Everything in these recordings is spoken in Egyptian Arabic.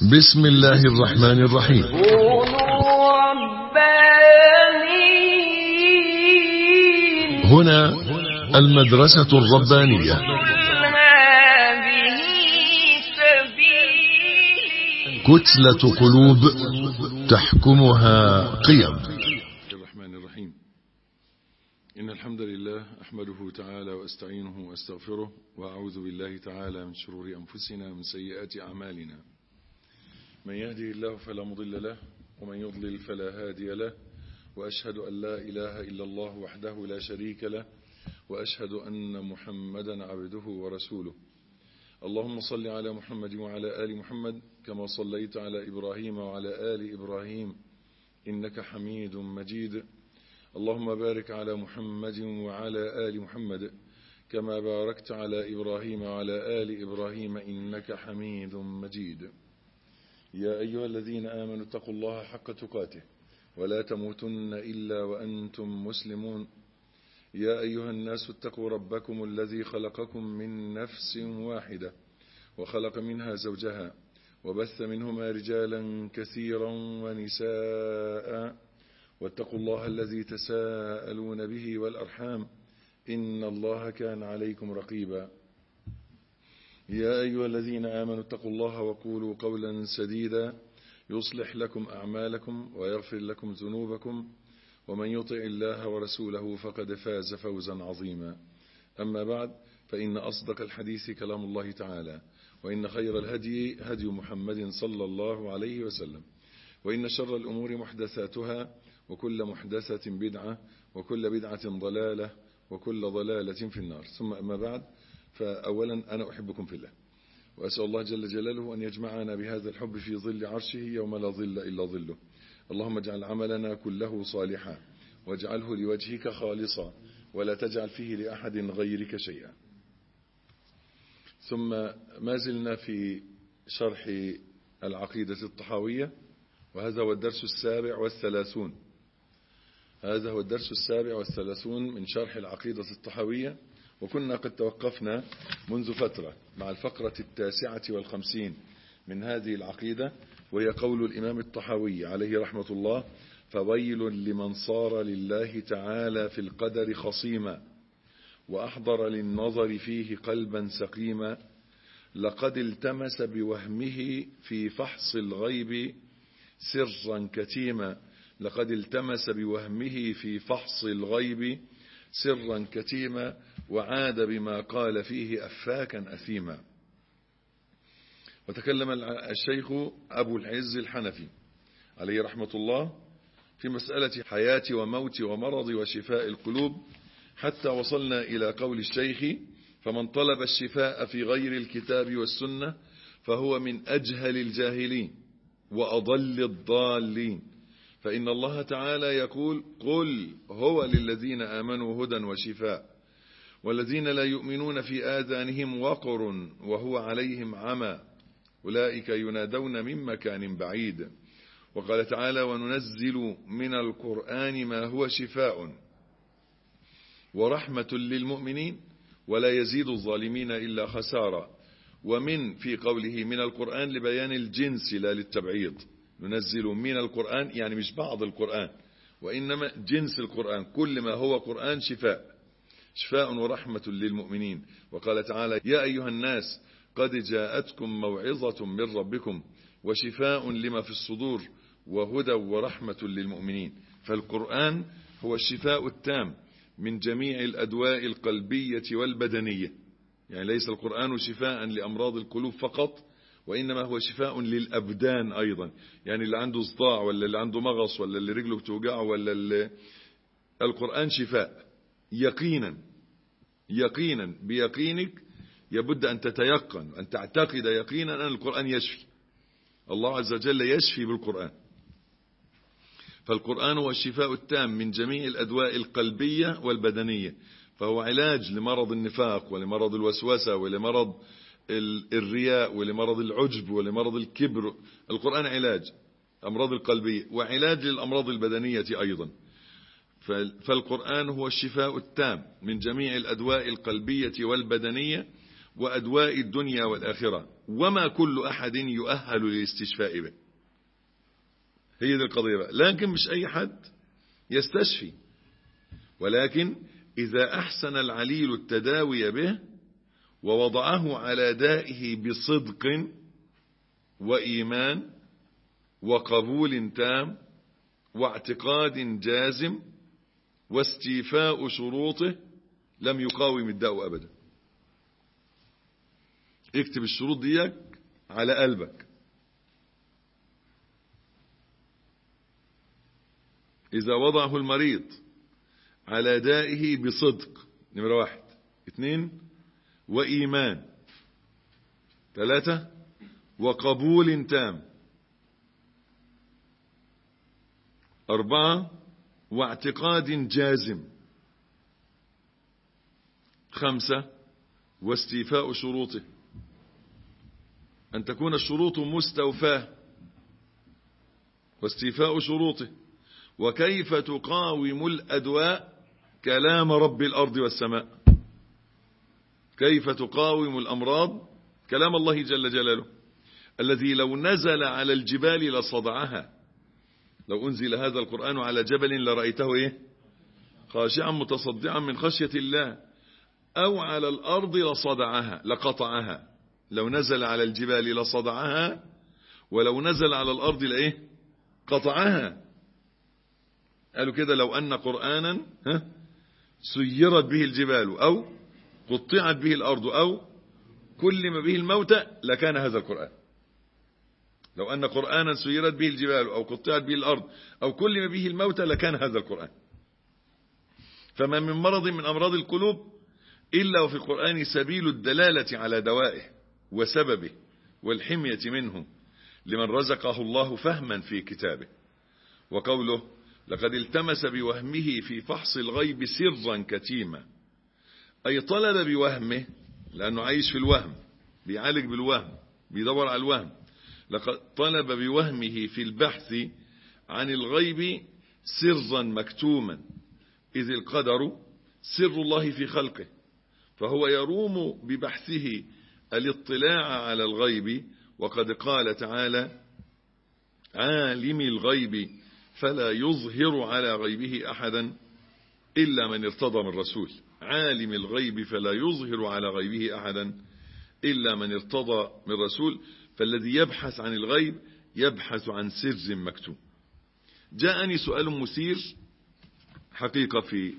بسم الله الرحمن الرحيم كونوا ربانيين هنا المدرسة الربانية قل هذه سبيلي كتلة قلوب تحكمها قيم الرحمن الرحيم إن الحمد لله أحمده تعالى وأستعينه وأستغفره وأعوذ بالله تعالى من شرور أنفسنا ومن سيئات أعمالنا من يهدي الله فلا مضل له ومن يضلل فلا هادي له وأشهد أن لا إله إلا الله وحده لا شريك له وأشهد أن محمدا عبده ورسوله اللهم صل على محمد وعلى آل محمد كما صليت على إبراهيم وعلى آل إبراهيم إنك حميد مجيد اللهم بارك على محمد وعلى آل محمد كما باركت على إبراهيم وعلى آل إبراهيم إنك حميد مجيد يا أيها الذين آمنوا اتقوا الله حق تقاته ولا تموتن إلا وأنتم مسلمون يا أيها الناس اتقوا ربكم الذي خلقكم من نفس واحدة وخلق منها زوجها وبث منهما رجالا كثيرا ونساء واتقوا الله الذي تساءلون به والأرحام إن الله كان عليكم رقيبا يا أيها الذين آمنوا اتقوا الله وقولوا قولا سديدا يصلح لكم أعمالكم ويغفر لكم ذنوبكم ومن يطع الله ورسوله فقد فاز فوزا عظيما أما بعد فإن أصدق الحديث كلام الله تعالى وإن خير الهدي هدي محمد صلى الله عليه وسلم وإن شر الأمور محدثاتها وكل محدثة بدعة وكل بدعة ضلالة وكل ضلالة في النار ثم أما بعد فأولا أنا أحبكم في الله وأسأل الله جل جلاله أن يجمعنا بهذا الحب في ظل عرشه يوم لا ظل إلا ظله اللهم اجعل عملنا كله صالحا واجعله لوجهك خالصا ولا تجعل فيه لأحد غيرك شيئا ثم ما زلنا في شرح العقيدة الطحاوية وهذا هو الدرس السابع والثلاثون هذا هو الدرس السابع والثلاثون من شرح العقيدة الطحاوية وكنا قد توقفنا منذ فترة مع الفقرة التاسعة والخمسين من هذه العقيدة وهي قول الإمام الطحاوي عليه رحمة الله فويل لمن صار لله تعالى في القدر خصيما وأحضر للنظر فيه قلبا سقيما لقد التمس بوهمه في فحص الغيب سرا كتيما لقد التمس بوهمه في فحص الغيب سرا كتيما وعاد بما قال فيه أفاكا أثيما وتكلم الشيخ أبو العز الحنفي عليه رحمة الله في مسألة حياة وموت ومرض وشفاء القلوب حتى وصلنا إلى قول الشيخ فمن طلب الشفاء في غير الكتاب والسنة فهو من أجهل الجاهلين وأضل الضالين فإن الله تعالى يقول قل هو للذين آمنوا هدى وشفاء والذين لا يؤمنون في آذانهم وقر وهو عليهم عمى أولئك ينادون من مكان بعيد وقال تعالى وننزل من القرآن ما هو شفاء ورحمة للمؤمنين ولا يزيد الظالمين إلا خسارا ومن في قوله من القرآن لبيان الجنس لا للتبعيض ننزل من القرآن يعني مش بعض القرآن وإنما جنس القرآن كل ما هو قرآن شفاء شفاء ورحمة للمؤمنين وقال تعالى يا أيها الناس قد جاءتكم موعظة من ربكم وشفاء لما في الصدور وهدى ورحمة للمؤمنين فالقرآن هو الشفاء التام من جميع الأدواء القلبية والبدنية يعني ليس القرآن شفاء لأمراض القلوب فقط وإنما هو شفاء للأبدان أيضا يعني اللي عنده صداع ولا اللي عنده مغص ولا اللي رجله بتوجعه ولا اللي القرآن شفاء يقينا يقينا بيقينك يبد أن تتيقن أن تعتقد يقينا أن القرآن يشفي الله عز وجل يشفي بالقرآن فالقرآن هو الشفاء التام من جميع الأدواء القلبية والبدنية فهو علاج لمرض النفاق ولمرض الوسوسة ولمرض الرياء ولمرض العجب ولمرض الكبر القرآن علاج أمراض القلبية وعلاج للأمراض البدنية أيضا فالقرآن هو الشفاء التام من جميع الأدواء القلبية والبدنية وأدواء الدنيا والآخرة وما كل أحد يؤهل للاستشفاء به هي دي القضية بقى لكن مش أي حد يستشفي ولكن إذا أحسن العليل التداوي به ووضعه على دائه بصدق وإيمان وقبول تام واعتقاد جازم واستيفاء شروطه لم يقاوم الداء أبدا اكتب الشروط ديك على قلبك إذا وضعه المريض على دائه بصدق نمرة واحد اثنين وإيمان ثلاثة وقبول تام أربعة واعتقاد جازم خمسة واستيفاء شروطه أن تكون الشروط مستوفاة واستيفاء شروطه وكيف تقاوم الأدواء كلام رب الأرض والسماء كيف تقاوم الأمراض كلام الله جل جلاله الذي لو نزل على الجبال لصدعها لو أنزل هذا القرآن على جبل لرأيته إيه خاشعا متصدعا من خشية الله أو على الأرض لصدعها لقطعها لو نزل على الجبال لصدعها ولو نزل على الأرض لإيه قطعها قالوا كده لو أن قرآنا ها سيرت به الجبال أو قطعت به الأرض أو كلم به الموتى لكان هذا القرآن لو أن قرآنا سيرت به الجبال أو قطعت به الأرض أو كلم به الموتى لكان هذا القرآن فما من مرض من أمراض القلوب إلا وفي القرآن سبيل الدلالة على دوائه وسببه والحمية منه لمن رزقه الله فهما في كتابه وقوله لقد التمس بوهمه في فحص الغيب سرا كتيما أي طلب بوهمه لأنه عايش في الوهم بيعالج بالوهم بيدور على الوهم لقد طلب بوهمه في البحث عن الغيب سرا مكتوما إذ القدر سر الله في خلقه فهو يروم ببحثه الاطلاع على الغيب وقد قال تعالى عالم الغيب فلا يظهر على غيبه أحدا إلا من ارتضى من رسول عالم الغيب فلا يظهر على غيبه أحدا إلا من ارتضى من رسول فالذي يبحث عن الغيب يبحث عن سر مكتوم جاءني سؤال مثير حقيقة في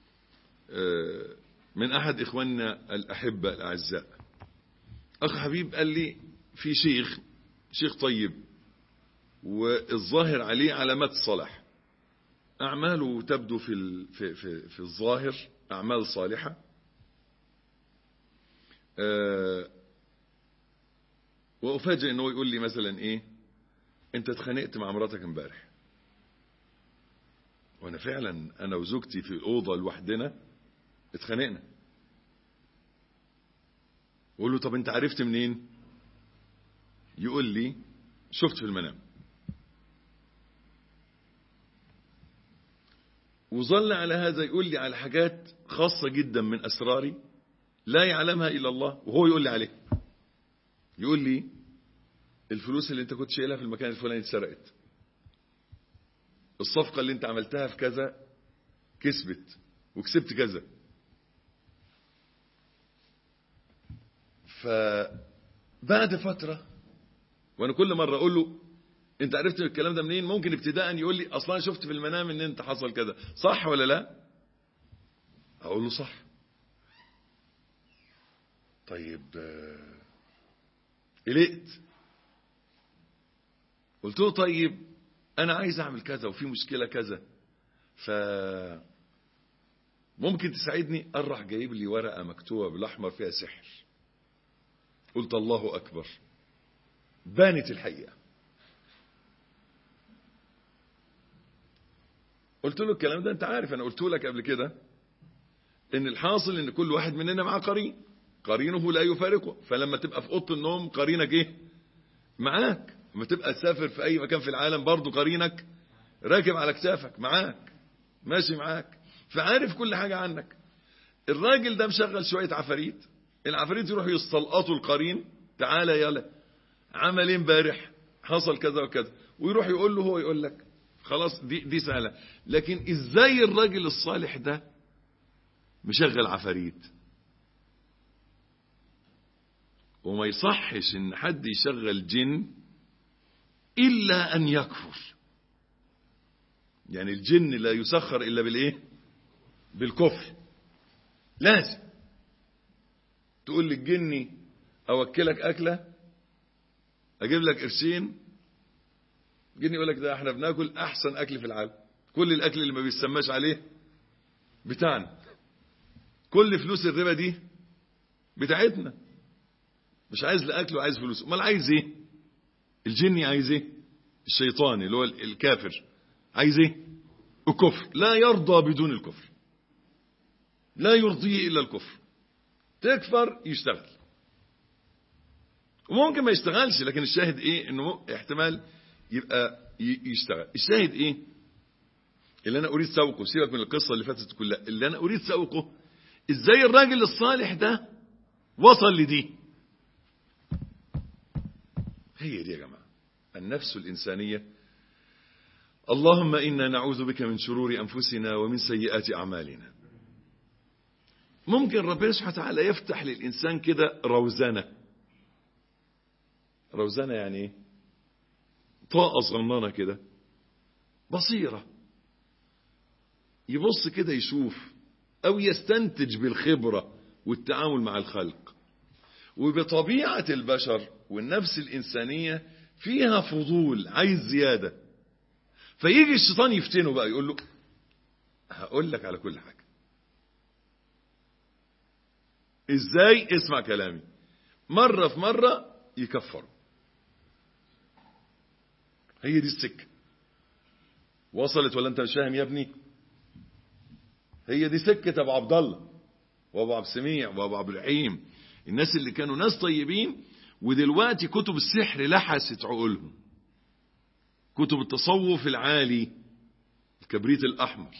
من أحد إخواننا الأحبة الأعزاء أخ حبيب قال لي في شيخ شيخ طيب والظاهر عليه علامات الصلاح أعماله تبدو في, في, في, في الظاهر أعمال صالحة أه وأفاجئ أنه يقول لي مثلا إيه أنت اتخانقت مع مراتك امبارح وأنا فعلا أنا وزوجتي في الأوضة لوحدنا اتخانقنا أقول له طب أنت عرفت منين يقول لي شفت في المنام وظل على هذا يقول لي على حاجات خاصة جدا من أسراري لا يعلمها إلا الله وهو يقول لي عليه يقول لي الفلوس اللي انت كنت شايلها في المكان الفلاني اتسرقت الصفقة اللي انت عملتها في كذا كسبت وكسبت كذا فبعد فترة وانا كل مرة اقول له انت عرفت الكلام ده منين ممكن ابتداء يقول لي اصلا شفت في المنام ان انت حصل كذا صح ولا لا اقول له صح طيب قلقت قلت له طيب انا عايز اعمل كذا وفي مشكلة كذا ف ممكن تساعدني قال راح جايب لي ورقة مكتوبة بالاحمر فيها سحر قلت الله اكبر بانت الحقيقة قلت له الكلام ده انت عارف انا قلت لك قبل كده ان الحاصل ان كل واحد مننا معاه قرين قرينه لا يفارقه فلما تبقى في اوضه النوم قرينك ايه معاك لما تبقى تسافر في اي مكان في العالم برضه قرينك راكب على كتافك معاك ماشي معاك فعارف كل حاجة عنك الراجل ده مشغل شوية عفاريت العفاريت يروحوا يستلقطوا القرين تعالى يلا عمل ايه امبارح حصل كذا وكذا ويروح يقول له هو يقول لك خلاص دي دي سهله لكن ازاي الراجل الصالح ده مشغل عفاريت وما يصحش ان حد يشغل جن الا ان يكفر يعني الجن لا يسخر الا بالايه بالكفر لازم تقول للجني اوكلك اكله اجيب لك قرشين الجن يقول لك ده احنا بناكل احسن اكل في العالم كل الاكل اللي ما بيسماش عليه بتاعنا كل فلوس الربا دي بتاعتنا مش عايز لا اكل وعايز فلوس امال عايز ايه الجني عايز ايه الشيطاني اللي هو الكافر عايز ايه الكفر لا يرضى بدون الكفر لا يرضيه الا الكفر تكفر يشتغل وممكن ما يشتغلش لكن الشاهد ايه انه احتمال يبقى يشتغل الشاهد ايه اللي انا اريد سوقه سيبك من القصه اللي فاتت كلها اللي انا اريد سوقه ازاي الراجل الصالح ده وصل لدي هي دي يا جماعه النفس الانسانيه اللهم انا نعوذ بك من شرور انفسنا ومن سيئات اعمالنا ممكن ربنا سبحانه وتعالى يفتح للانسان كده روزنه روزنه يعني ايه طاقه صغننه كده بصيره يبص كده يشوف او يستنتج بالخبره والتعامل مع الخلق وبطبيعه البشر والنفس الانسانيه فيها فضول عايز زياده فيجي الشيطان يفتنه بقى يقول له هقول لك على كل حاجه ازاي اسمع كلامي مره في مره يكفره هي دي السكه وصلت ولا انت مش فاهم يا ابني هي دي سكه ابو عبد الله وابو عبد السميع وابو عبد الرحيم الناس اللي كانوا ناس طيبين ودلوقتي كتب السحر لحست عقولهم كتب التصوف العالي الكبريت الاحمر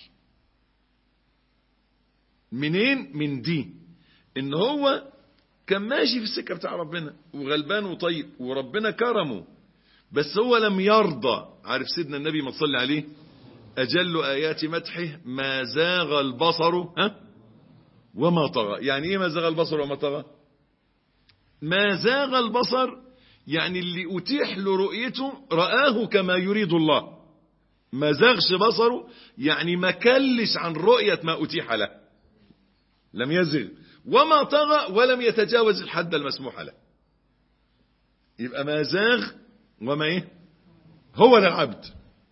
منين من دي ان هو كان ماشي في السكه بتاع ربنا وغلبان وطيب وربنا كرمه بس هو لم يرضى عارف سيدنا النبي ما تصلي عليه اجل ايات مدحه ما زاغ البصر ها وما طغى يعني ايه ما زاغ البصر وما طغى ما زاغ البصر يعني اللي اتيح له رؤيته رآه كما يريد الله ما زاغش بصره يعني ما كلش عن رؤية ما أتيح له لم يزغ وما طغى ولم يتجاوز الحد المسموح له يبقى ما زاغ وما ايه هو ده العبد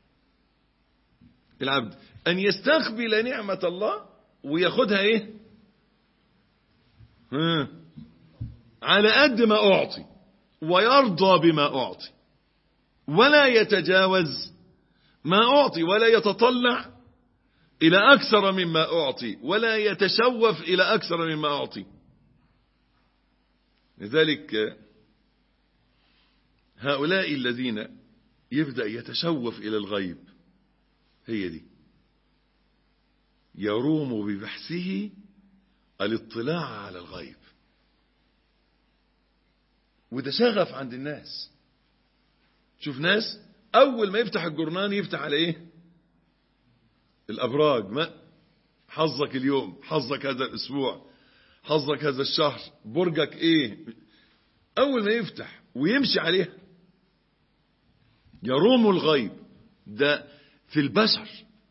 العبد ان يستقبل نعمة الله وياخدها ايه ها على قد ما اعطي ويرضى بما اعطي ولا يتجاوز ما اعطي ولا يتطلع الى اكثر مما اعطي ولا يتشوف الى اكثر مما اعطي لذلك هؤلاء الذين يبدأ يتشوف إلى الغيب هي دي يروم ببحثه الاطلاع على الغيب وده شغف عند الناس شوف ناس أول ما يفتح الجرنان يفتح على إيه الأبراج ما حظك اليوم حظك هذا الأسبوع حظك هذا الشهر برجك إيه أول ما يفتح ويمشي عليها يروم الغيب ده في البشر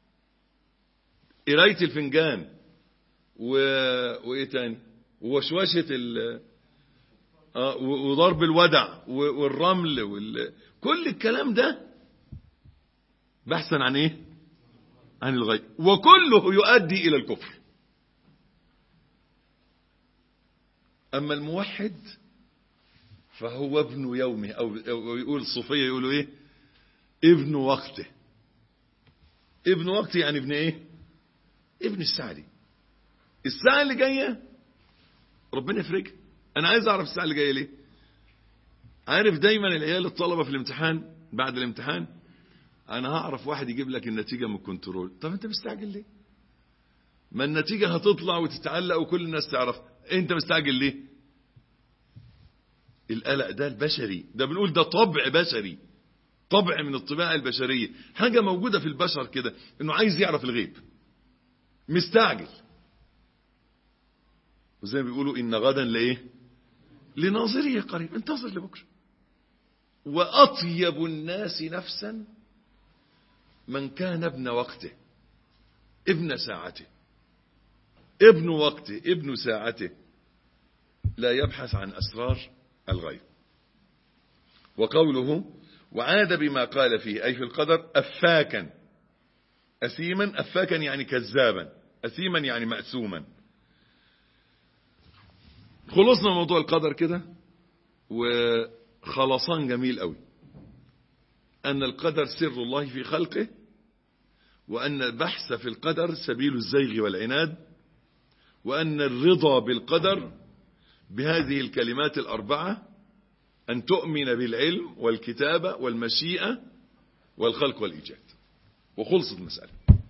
قراية الفنجان و... وإيه تاني ووشوشة ال... آه وضرب الودع والرمل وال... كل الكلام ده بحثا عن ايه عن الغيب وكله يؤدي الى الكفر اما الموحد فهو ابن يومه او يقول الصوفيه يقولوا ايه ابن وقته ابن وقته يعني ابن ايه ابن الساعه دي الساعه اللي جايه ربنا يفرجها انا عايز اعرف الساعه اللي جايه ليه عارف دايما العيال الطلبه في الامتحان بعد الامتحان انا هعرف واحد يجيب لك النتيجه من الكنترول طب انت مستعجل ليه ما النتيجه هتطلع وتتعلق وكل الناس تعرف انت مستعجل ليه القلق ده البشري ده بنقول ده طبع بشري طبع من الطباع البشرية حاجة موجودة في البشر كده انه عايز يعرف الغيب مستعجل وزي ما بيقولوا ان غدا لايه لناظره قريب انتظر لبكره واطيب الناس نفسا من كان ابن وقته ابن ساعته ابن وقته ابن ساعته لا يبحث عن أسرار الغيب وقوله وعاد بما قال فيه أي في القدر أفاكا أثيما أفاكا يعني كذابا أثيما يعني مأسوما خلصنا من موضوع القدر كده وخلصان جميل قوي أن القدر سر الله في خلقه وأن البحث في القدر سبيل الزيغ والعناد وأن الرضا بالقدر بهذه الكلمات الأربعة أن تؤمن بالعلم والكتابة والمشيئة والخلق والإيجاد وخلصت المسألة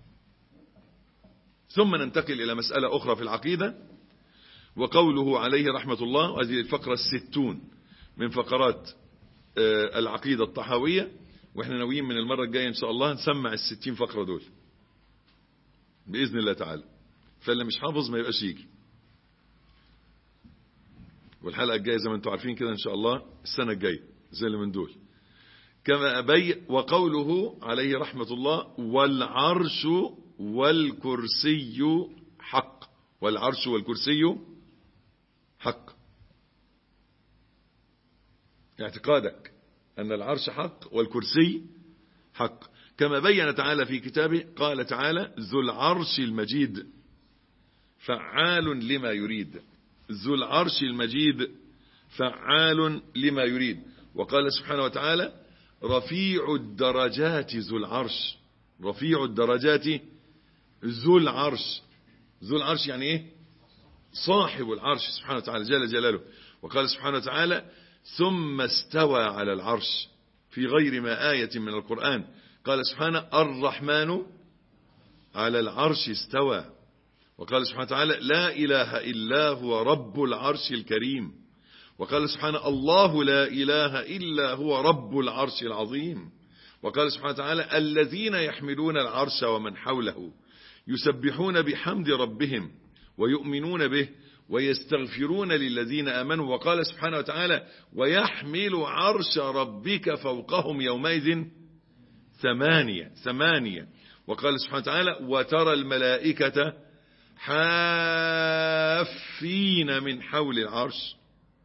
ثم ننتقل إلى مسألة أخرى في العقيدة وقوله عليه رحمة الله وهذه الفقرة الستون من فقرات العقيدة الطحاوية واحنا ناويين من المرة الجاية ان شاء الله نسمع الستين فقرة دول بإذن الله تعالى فاللي مش حافظ ما يبقاش يجي والحلقة الجاية زي ما انتم عارفين كده ان شاء الله السنة الجاية زي اللي من دول كما أبي وقوله عليه رحمة الله والعرش والكرسي حق والعرش والكرسي حق اعتقادك أن العرش حق والكرسي حق كما بين تعالى في كتابه قال تعالى ذو العرش المجيد فعال لما يريد ذو العرش المجيد فعال لما يريد وقال سبحانه وتعالى رفيع الدرجات ذو العرش رفيع الدرجات ذو العرش ذو العرش يعني ايه صاحب العرش سبحانه وتعالى جل جلاله وقال سبحانه وتعالى ثم استوى على العرش في غير ما آية من القرآن قال سبحانه الرحمن على العرش استوى وقال سبحانه وتعالى لا إله إلا هو رب العرش الكريم وقال سبحانه الله لا إله إلا هو رب العرش العظيم وقال سبحانه وتعالى الذين يحملون العرش ومن حوله يسبحون بحمد ربهم ويؤمنون به ويستغفرون للذين آمنوا وقال سبحانه وتعالى ويحمل عرش ربك فوقهم يومئذ ثمانية ثمانية وقال سبحانه وتعالى وترى الملائكة حافين من حول العرش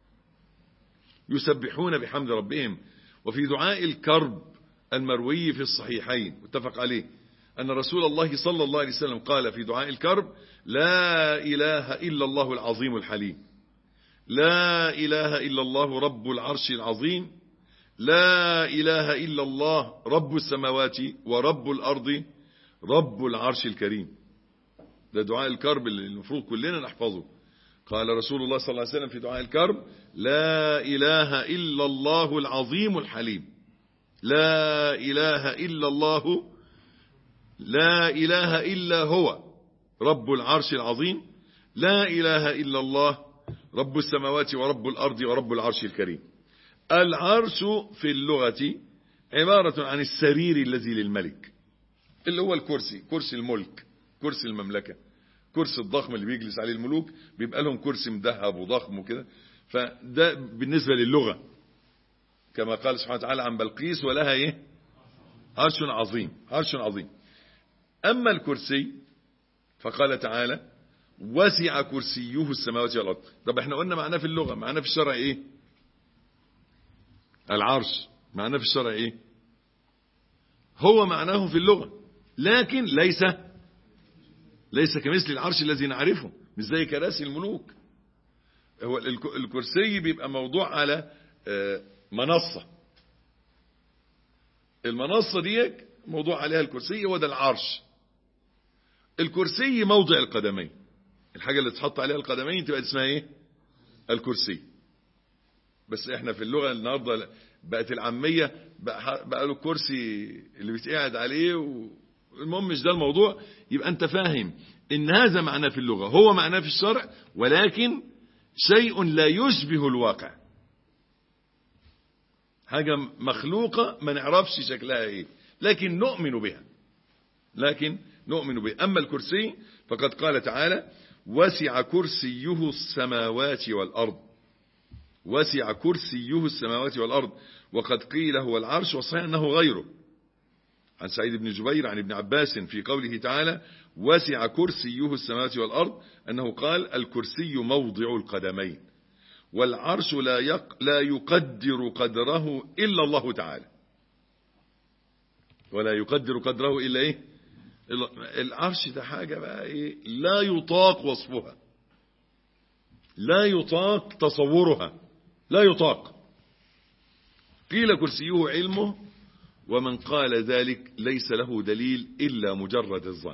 يسبحون بحمد ربهم وفي دعاء الكرب المروي في الصحيحين متفق عليه أن رسول الله صلى الله عليه وسلم قال في دعاء الكرب لا إله إلا الله العظيم الحليم لا إله إلا الله رب العرش العظيم لا إله إلا الله رب السماوات ورب الأرض رب العرش الكريم ده دعاء الكرب اللي المفروض كلنا نحفظه قال رسول الله صلى الله عليه وسلم في دعاء الكرب لا إله إلا الله العظيم الحليم لا إله إلا الله لا إله إلا هو رب العرش العظيم لا إله إلا الله رب السماوات ورب الأرض ورب العرش الكريم العرش في اللغة عبارة عن السرير الذي للملك اللي هو الكرسي كرسي الملك كرسي المملكة كرسي الضخم اللي بيجلس عليه الملوك بيبقى لهم كرسي مذهب وضخم وكده فده بالنسبة للغة كما قال سبحانه وتعالى عن بلقيس ولها ايه عرش عظيم عرش عظيم أما الكرسي فقال تعالى وسع كرسيه السماوات والأرض طب احنا قلنا معناه في اللغة معناه في الشرع ايه العرش معناه في الشرع ايه هو معناه في اللغة لكن ليس ليس كمثل العرش الذي نعرفه مش زي كراسي الملوك هو الكرسي بيبقى موضوع على منصة المنصة دي موضوع عليها الكرسي هو ده العرش الكرسي موضع القدمين الحاجة اللي تحط عليها القدمين تبقى اسمها ايه الكرسي بس احنا في اللغة النهاردة بقت العامية بقى, بقى له كرسي اللي بيتقعد عليه المهم مش ده الموضوع يبقى انت فاهم ان هذا معناه في اللغة هو معناه في الشرع ولكن شيء لا يشبه الواقع حاجة مخلوقة ما نعرفش شكلها ايه لكن نؤمن بها لكن نؤمن بها أما الكرسي فقد قال تعالى وسع كرسيه السماوات والأرض وسع كرسيه السماوات والأرض وقد قيل هو العرش وصحيح أنه غيره عن سعيد بن جبير عن ابن عباس في قوله تعالى وسع كرسيه السماوات والأرض أنه قال الكرسي موضع القدمين والعرش لا, يق لا يقدر قدره إلا الله تعالى ولا يقدر قدره إلا إيه إلا العرش ده حاجة بقى إيه لا يطاق وصفها لا يطاق تصورها لا يطاق قيل كرسيه علمه ومن قال ذلك ليس له دليل إلا مجرد الظن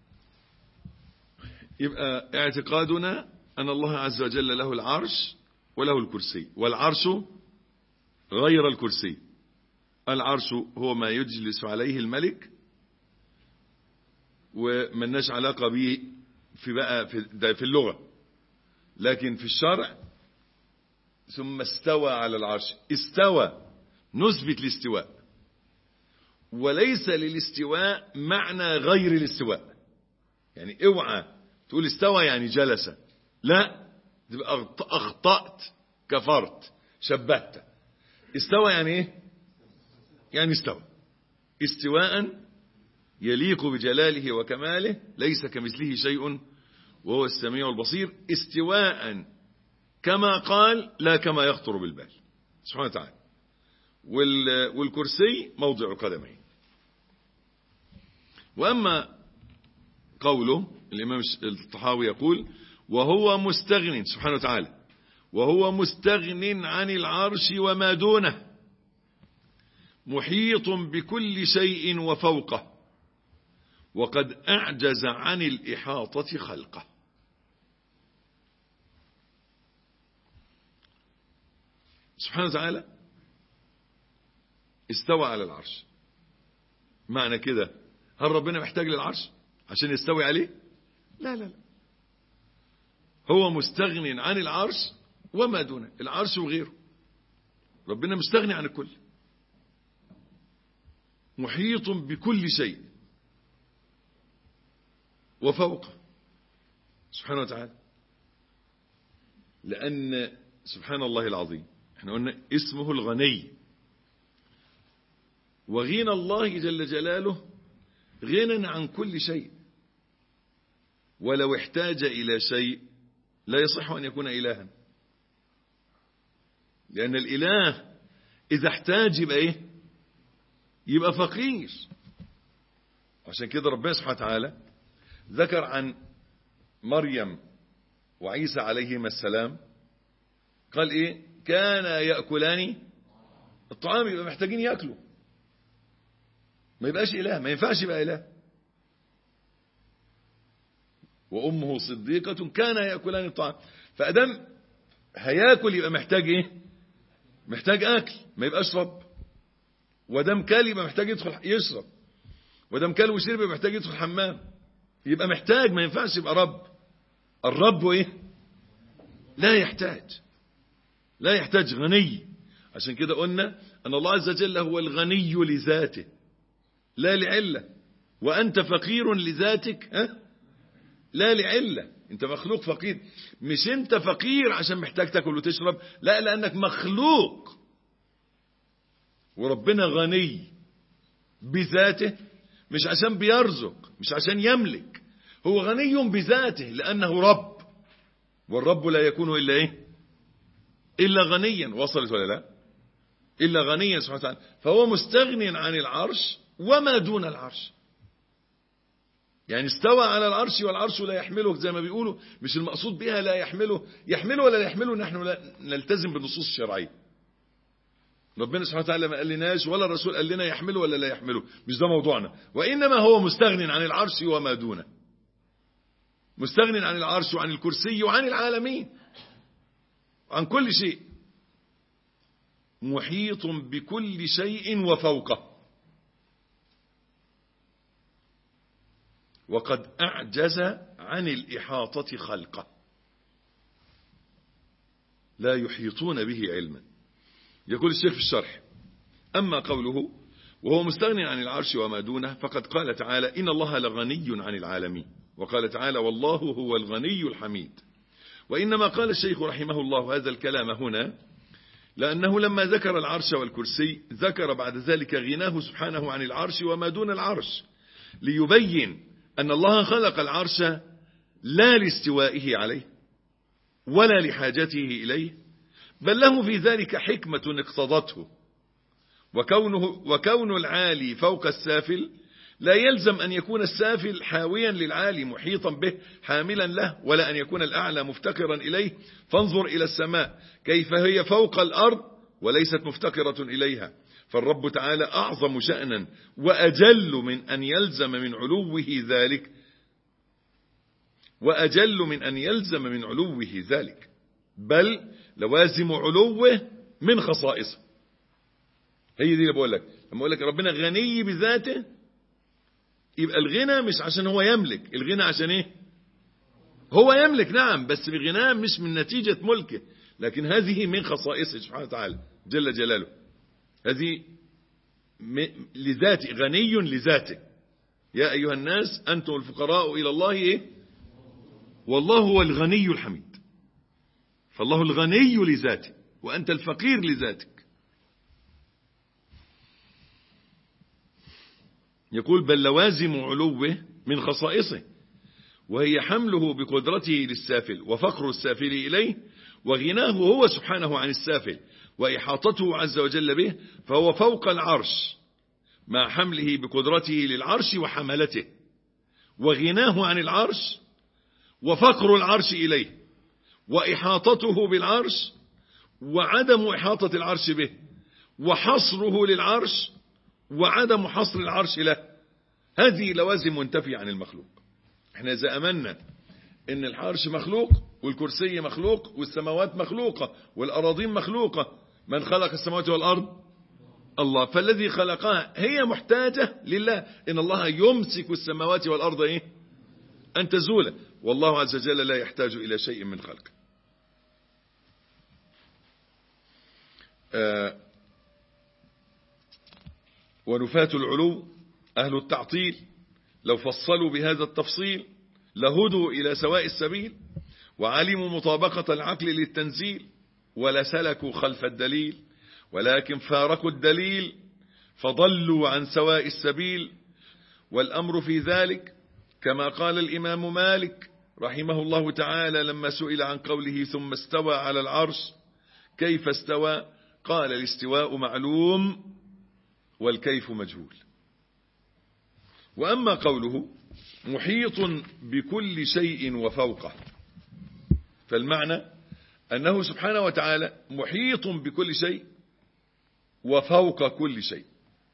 يبقى اعتقادنا أن الله عز وجل له العرش وله الكرسي والعرش غير الكرسي العرش هو ما يجلس عليه الملك وملناش علاقة به في بقى في, ده في اللغة لكن في الشرع ثم استوى على العرش استوى نثبت الاستواء وليس للاستواء معنى غير الاستواء يعني اوعى تقول استوى يعني جلس لا تبقى اخطأت كفرت شبهت استوى يعني ايه يعني استوى استواء يليق بجلاله وكماله ليس كمثله شيء وهو السميع البصير استواء كما قال لا كما يخطر بالبال سبحانه وتعالى والكرسي موضع القدمين وأما قوله الإمام الطحاوي يقول وهو مستغن سبحانه وتعالى وهو مستغن عن العرش وما دونه محيط بكل شيء وفوقه وقد أعجز عن الإحاطة خلقه سبحانه وتعالى استوى على العرش معنى كده هل ربنا محتاج للعرش عشان يستوي عليه لا لا لا هو مستغن عن العرش وما دونه العرش وغيره ربنا مستغني عن الكل محيط بكل شيء وفوقه سبحانه وتعالى لأن سبحان الله العظيم احنا قلنا اسمه الغني وغنى الله جل جلاله غنى عن كل شيء ولو احتاج إلى شيء لا يصح أن يكون إلها لأن الإله إذا احتاج يبقى إيه يبقى فقير عشان كده ربنا سبحانه وتعالى ذكر عن مريم وعيسى عليهما السلام قال إيه كان يأكلان الطعام يبقى محتاجين يأكلوا ما يبقاش إله ما ينفعش يبقى إله وأمه صديقة كان يأكلان الطعام فأدم هياكل يبقى محتاج إيه محتاج أكل ما يبقاش رب ودم كال يبقى محتاج يدخل يشرب ودم كال وشرب يبقى محتاج يدخل حمام يبقى محتاج ما ينفعش يبقى رب الرب إيه لا يحتاج لا يحتاج غني عشان كده قلنا أن الله عز وجل هو الغني لذاته لا لعلة وأنت فقير لذاتك ها؟ لا لعلة أنت مخلوق فقير مش أنت فقير عشان محتاج تاكل وتشرب لا لأنك مخلوق وربنا غني بذاته مش عشان بيرزق مش عشان يملك هو غني بذاته لأنه رب والرب لا يكون إلا إيه إلا غنيا وصلت ولا لا إلا غنيا سبحانه وتعالى فهو مستغن عن العرش وما دون العرش يعني استوى على العرش والعرش لا يحمله زي ما بيقولوا مش المقصود بها لا يحمله يحمله ولا لا يحمله نحن لا نلتزم بالنصوص الشرعية ربنا سبحانه وتعالى ما قال لناش ولا الرسول قال لنا يحمله ولا لا يحمله مش ده موضوعنا وإنما هو مستغن عن العرش وما دونه مستغن عن العرش وعن الكرسي وعن العالمين عن كل شيء محيط بكل شيء وفوقه وقد أعجز عن الإحاطة خلقه لا يحيطون به علما يقول الشيخ في الشرح أما قوله وهو مستغني عن العرش وما دونه فقد قال تعالى إن الله لغني عن العالمين وقال تعالى والله هو الغني الحميد وإنما قال الشيخ رحمه الله هذا الكلام هنا لأنه لما ذكر العرش والكرسي ذكر بعد ذلك غناه سبحانه عن العرش وما دون العرش ليبين أن الله خلق العرش لا لاستوائه عليه ولا لحاجته إليه بل له في ذلك حكمة اقتضته وكونه وكون العالي فوق السافل لا يلزم أن يكون السافل حاويا للعالي محيطا به حاملا له ولا أن يكون الأعلى مفتقرا إليه فانظر إلى السماء كيف هي فوق الأرض وليست مفتقرة إليها فالرب تعالى أعظم شأنا وأجل من أن يلزم من علوه ذلك وأجل من أن يلزم من علوه ذلك بل لوازم علوه من خصائصه هي دي اللي بقول لك لما اقول لك ربنا غني بذاته يبقى الغنى مش عشان هو يملك الغنى عشان ايه هو يملك نعم بس بغناه مش من نتيجة ملكه لكن هذه من خصائصه سبحانه وتعالى جل جلاله هذه لذاته غني لذاته يا أيها الناس أنتم الفقراء إلى الله إيه؟ والله هو الغني الحميد فالله الغني لذاته وأنت الفقير لذاتك يقول بل لوازم علوه من خصائصه وهي حمله بقدرته للسافل وفقر السافل إليه وغناه هو سبحانه عن السافل وإحاطته عز وجل به فهو فوق العرش مع حمله بقدرته للعرش وحملته وغناه عن العرش وفقر العرش إليه وإحاطته بالعرش وعدم إحاطة العرش به وحصره للعرش وعدم حصر العرش له هذه لوازم منتفية عن المخلوق احنا إذا أمنا ان العرش مخلوق والكرسي مخلوق والسماوات مخلوقة والأراضين مخلوقة من خلق السماوات والأرض الله فالذي خلقها هي محتاجة لله إن الله يمسك السماوات والأرض إيه؟ أن تزول والله عز وجل لا يحتاج إلى شيء من خلقه آه ونفاة العلو أهل التعطيل لو فصلوا بهذا التفصيل لهدوا إلى سواء السبيل وعلموا مطابقة العقل للتنزيل ولسلكوا خلف الدليل ولكن فارقوا الدليل فضلوا عن سواء السبيل والأمر في ذلك كما قال الإمام مالك رحمه الله تعالى لما سئل عن قوله ثم استوى على العرش كيف استوى قال الاستواء معلوم والكيف مجهول وأما قوله محيط بكل شيء وفوقه فالمعنى أنه سبحانه وتعالى محيط بكل شيء وفوق كل شيء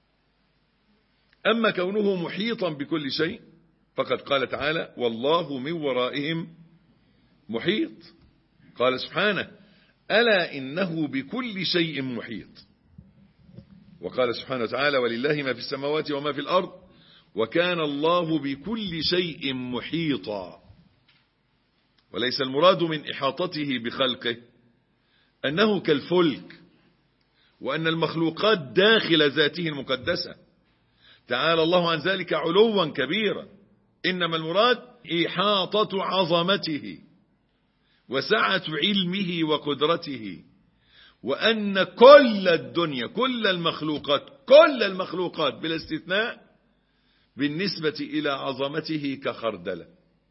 أما كونه محيطا بكل شيء فقد قال تعالى والله من ورائهم محيط قال سبحانه ألا إنه بكل شيء محيط وقال سبحانه وتعالى ولله ما في السماوات وما في الأرض وكان الله بكل شيء محيطا وليس المراد من إحاطته بخلقه أنه كالفلك وأن المخلوقات داخل ذاته المقدسة تعالى الله عن ذلك علوا كبيرا إنما المراد إحاطة عظمته وسعة علمه وقدرته وأن كل الدنيا كل المخلوقات كل المخلوقات بلا استثناء بالنسبة إلى عظمته كخردلة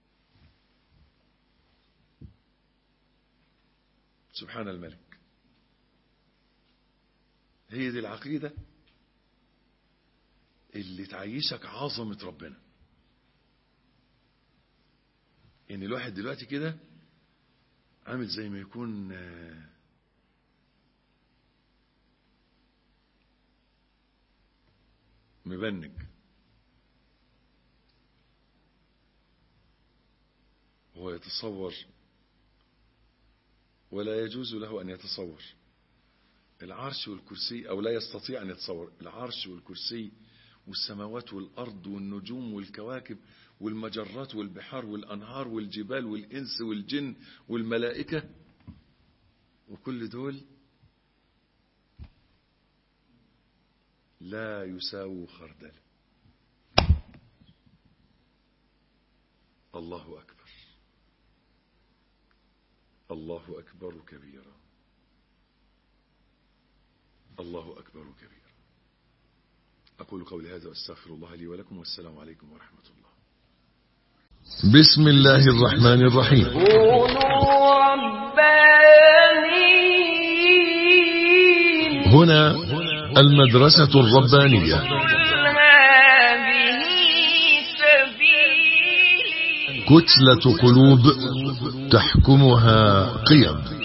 سبحان الملك هي دي العقيدة اللي تعيشك عظمة ربنا ان الواحد دلوقتي كده عامل زي ما يكون مبنج هو يتصور ولا يجوز له أن يتصور العرش والكرسي أو لا يستطيع أن يتصور العرش والكرسي والسماوات والأرض والنجوم والكواكب والمجرات والبحار والأنهار والجبال والإنس والجن والملائكة وكل دول لا يساووا خردل الله أكبر الله أكبر كبيرا الله أكبر كبيرا أقول قولي هذا وأستغفر الله لي ولكم والسلام عليكم ورحمة الله بسم الله الرحمن الرحيم كونوا ربانيين هنا المدرسة الربانية قل هذه سبيلي كتلة قلوب تحكمها قيم